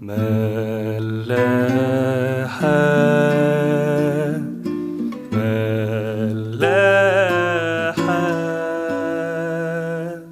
ملاحة ملاحة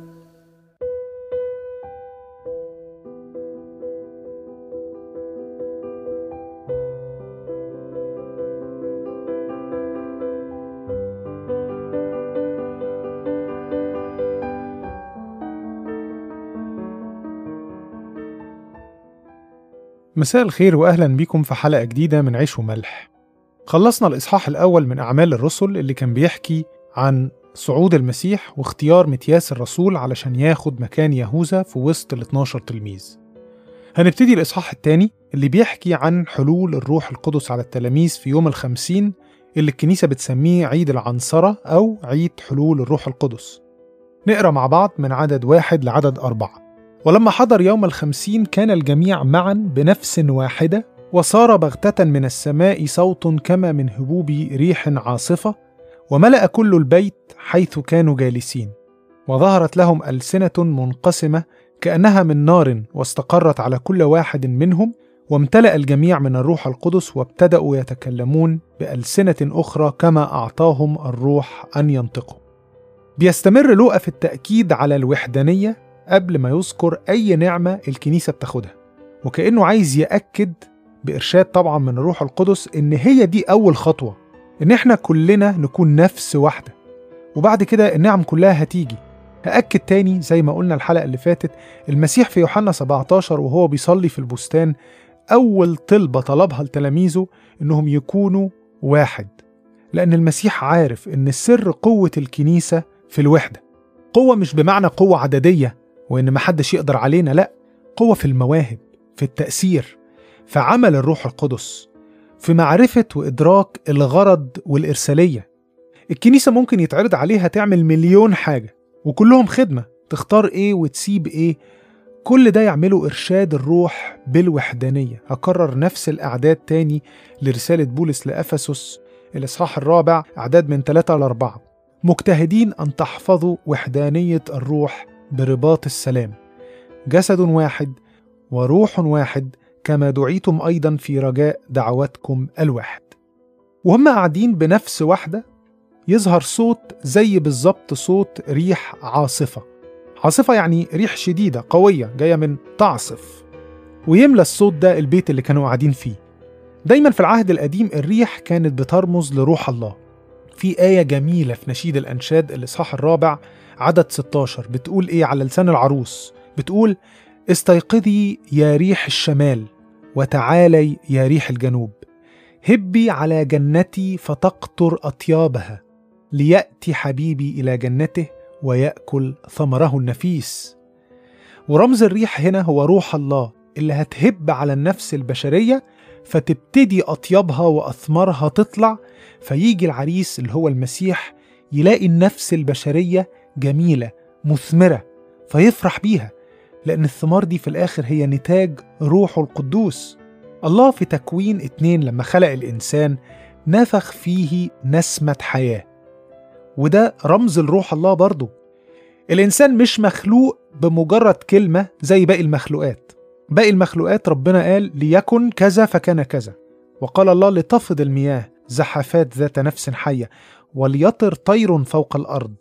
مساء الخير واهلا بيكم في حلقه جديده من عيش وملح. خلصنا الاصحاح الاول من اعمال الرسل اللي كان بيحكي عن صعود المسيح واختيار متياس الرسول علشان ياخد مكان يهوذا في وسط ال 12 تلميذ. هنبتدي الاصحاح الثاني اللي بيحكي عن حلول الروح القدس على التلاميذ في يوم الخمسين اللي الكنيسه بتسميه عيد العنصره او عيد حلول الروح القدس. نقرا مع بعض من عدد واحد لعدد أربعة. ولما حضر يوم الخمسين كان الجميع معا بنفس واحدة وصار بغتة من السماء صوت كما من هبوب ريح عاصفة وملأ كل البيت حيث كانوا جالسين وظهرت لهم ألسنة منقسمة كأنها من نار واستقرت على كل واحد منهم وامتلأ الجميع من الروح القدس وابتدأوا يتكلمون بألسنة أخرى كما أعطاهم الروح أن ينطقوا بيستمر لوقا في التأكيد على الوحدانية قبل ما يذكر أي نعمة الكنيسة بتاخدها وكأنه عايز يأكد بإرشاد طبعا من الروح القدس إن هي دي أول خطوة إن إحنا كلنا نكون نفس واحدة وبعد كده النعم كلها هتيجي هأكد تاني زي ما قلنا الحلقة اللي فاتت المسيح في يوحنا 17 وهو بيصلي في البستان أول طلبة طلبها لتلاميذه إنهم يكونوا واحد لأن المسيح عارف إن سر قوة الكنيسة في الوحدة قوة مش بمعنى قوة عددية وإن محدش يقدر علينا لأ قوة في المواهب في التأثير في عمل الروح القدس في معرفة وإدراك الغرض والإرسالية الكنيسة ممكن يتعرض عليها تعمل مليون حاجة وكلهم خدمة تختار إيه وتسيب إيه كل ده يعمله إرشاد الروح بالوحدانية هكرر نفس الأعداد تاني لرسالة بولس لأفسس الإصحاح الرابع أعداد من ثلاثة لأربعة مجتهدين أن تحفظوا وحدانية الروح برباط السلام جسد واحد وروح واحد كما دعيتم أيضا في رجاء دعوتكم الواحد وهم قاعدين بنفس واحدة يظهر صوت زي بالظبط صوت ريح عاصفة عاصفة يعني ريح شديدة قوية جاية من تعصف ويملى الصوت ده البيت اللي كانوا قاعدين فيه دايما في العهد القديم الريح كانت بترمز لروح الله في آية جميلة في نشيد الأنشاد الإصحاح الرابع عدد 16 بتقول إيه على لسان العروس بتقول استيقظي يا ريح الشمال وتعالي يا ريح الجنوب هبي على جنتي فتقطر أطيابها ليأتي حبيبي إلى جنته ويأكل ثمره النفيس ورمز الريح هنا هو روح الله اللي هتهب على النفس البشرية فتبتدي أطيابها وأثمارها تطلع فيجي العريس اللي هو المسيح يلاقي النفس البشرية جميلة مثمرة فيفرح بيها لأن الثمار دي في الآخر هي نتاج روحه القدوس الله في تكوين اتنين لما خلق الإنسان نفخ فيه نسمة حياة وده رمز الروح الله برضه الإنسان مش مخلوق بمجرد كلمة زي باقي المخلوقات باقي المخلوقات ربنا قال ليكن كذا فكان كذا وقال الله لتفض المياه زحفات ذات نفس حية وليطر طير فوق الأرض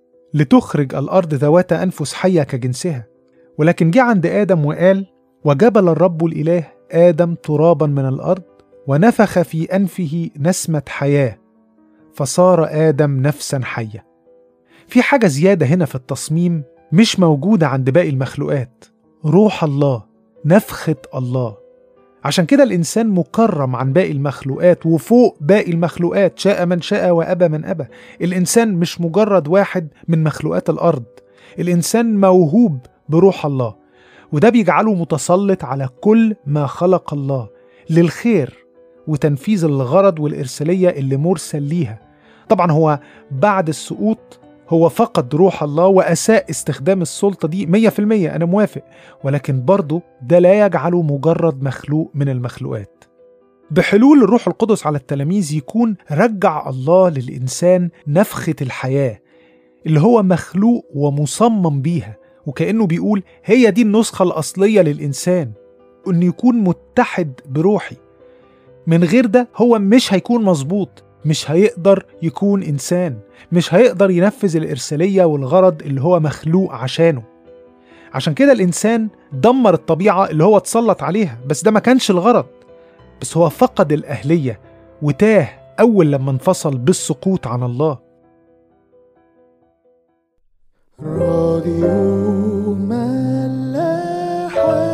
لتخرج الأرض ذوات أنفس حية كجنسها ولكن جه عند آدم وقال وجبل الرب الإله آدم ترابا من الأرض ونفخ في أنفه نسمة حياة فصار آدم نفسا حية في حاجة زيادة هنا في التصميم مش موجودة عند باقي المخلوقات روح الله نفخة الله عشان كده الإنسان مكرم عن باقي المخلوقات وفوق باقي المخلوقات شاء من شاء وأبى من أبى الإنسان مش مجرد واحد من مخلوقات الأرض الإنسان موهوب بروح الله وده بيجعله متسلط على كل ما خلق الله للخير وتنفيذ الغرض والإرسالية اللي مرسل ليها طبعا هو بعد السقوط هو فقد روح الله وأساء استخدام السلطة دي مية في المية أنا موافق ولكن برضه ده لا يجعله مجرد مخلوق من المخلوقات بحلول الروح القدس على التلاميذ يكون رجع الله للإنسان نفخة الحياة اللي هو مخلوق ومصمم بيها وكأنه بيقول هي دي النسخة الأصلية للإنسان انه يكون متحد بروحي من غير ده هو مش هيكون مظبوط مش هيقدر يكون انسان مش هيقدر ينفذ الارساليه والغرض اللي هو مخلوق عشانه عشان كده الانسان دمر الطبيعه اللي هو اتسلط عليها بس ده ما كانش الغرض بس هو فقد الاهليه وتاه اول لما انفصل بالسقوط عن الله راديو ملاحة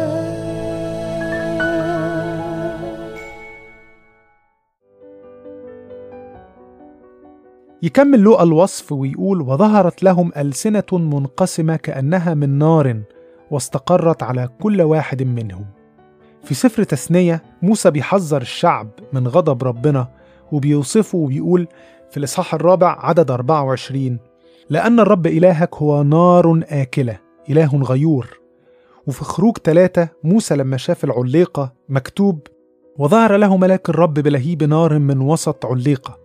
يكمل لوقا الوصف ويقول وظهرت لهم ألسنة منقسمة كأنها من نار واستقرت على كل واحد منهم في سفر تثنية موسى بيحذر الشعب من غضب ربنا وبيوصفه وبيقول في الإصحاح الرابع عدد 24 لأن الرب إلهك هو نار آكلة إله غيور وفي خروج ثلاثة موسى لما شاف العليقة مكتوب وظهر له ملاك الرب بلهيب نار من وسط عليقة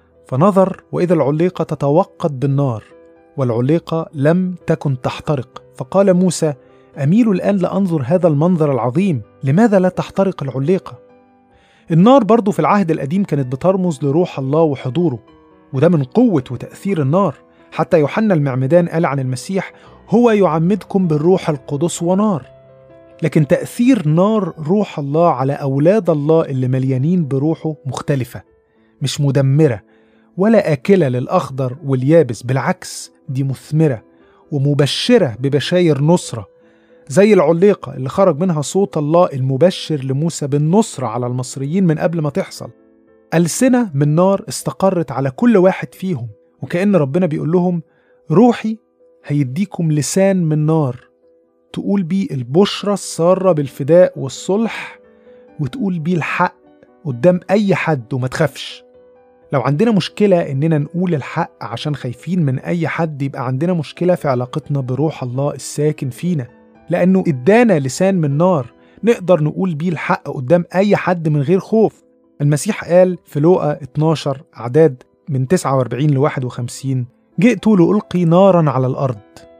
فنظر وإذا العليقة تتوقد بالنار والعليقة لم تكن تحترق فقال موسى أميل الآن لأنظر هذا المنظر العظيم لماذا لا تحترق العليقة؟ النار برضو في العهد القديم كانت بترمز لروح الله وحضوره وده من قوة وتأثير النار حتى يوحنا المعمدان قال عن المسيح هو يعمدكم بالروح القدس ونار لكن تأثير نار روح الله على أولاد الله اللي مليانين بروحه مختلفة مش مدمرة ولا آكلة للأخضر واليابس بالعكس دي مثمرة ومبشرة ببشاير نصرة زي العليقة اللي خرج منها صوت الله المبشر لموسى بالنصرة على المصريين من قبل ما تحصل ألسنة من نار استقرت على كل واحد فيهم وكأن ربنا بيقول لهم روحي هيديكم لسان من نار تقول بيه البشرة السارة بالفداء والصلح وتقول بيه الحق قدام أي حد وما تخافش لو عندنا مشكلة إننا نقول الحق عشان خايفين من أي حد يبقى عندنا مشكلة في علاقتنا بروح الله الساكن فينا لأنه إدانا لسان من نار نقدر نقول بيه الحق قدام أي حد من غير خوف المسيح قال في لوقا 12 أعداد من 49 ل 51 جئت لألقي نارا على الأرض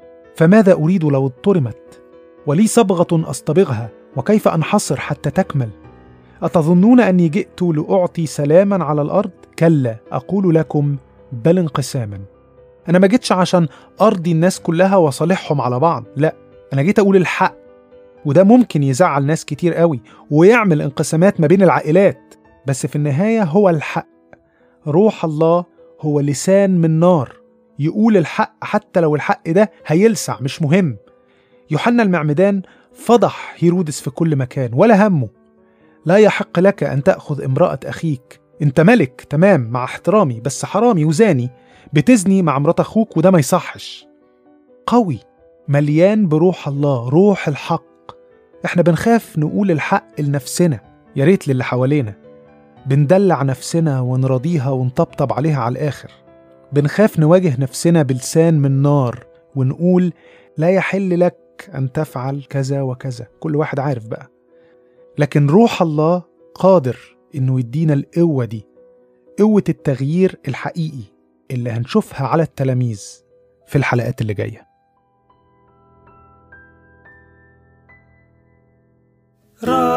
فماذا أريد لو اضطرمت ولي صبغة أصطبغها وكيف أنحصر حتى تكمل أتظنون أني جئت لأعطي سلاما على الأرض؟ كلا أقول لكم بل انقساما أنا ما جيتش عشان أرضي الناس كلها وصالحهم على بعض لا أنا جيت أقول الحق وده ممكن يزعل ناس كتير قوي ويعمل انقسامات ما بين العائلات بس في النهاية هو الحق روح الله هو لسان من نار يقول الحق حتى لو الحق ده هيلسع مش مهم يوحنا المعمدان فضح هيرودس في كل مكان ولا همه لا يحق لك أن تأخذ امرأة أخيك أنت ملك تمام مع احترامي بس حرامي وزاني بتزني مع مرات أخوك وده ما يصحش قوي مليان بروح الله روح الحق احنا بنخاف نقول الحق لنفسنا يا ريت للي حوالينا بندلع نفسنا ونراضيها ونطبطب عليها على الآخر بنخاف نواجه نفسنا بلسان من نار ونقول لا يحل لك أن تفعل كذا وكذا كل واحد عارف بقى لكن روح الله قادر إنه يدينا القوة دي قوة التغيير الحقيقي اللي هنشوفها على التلاميذ في الحلقات اللي جايه راديو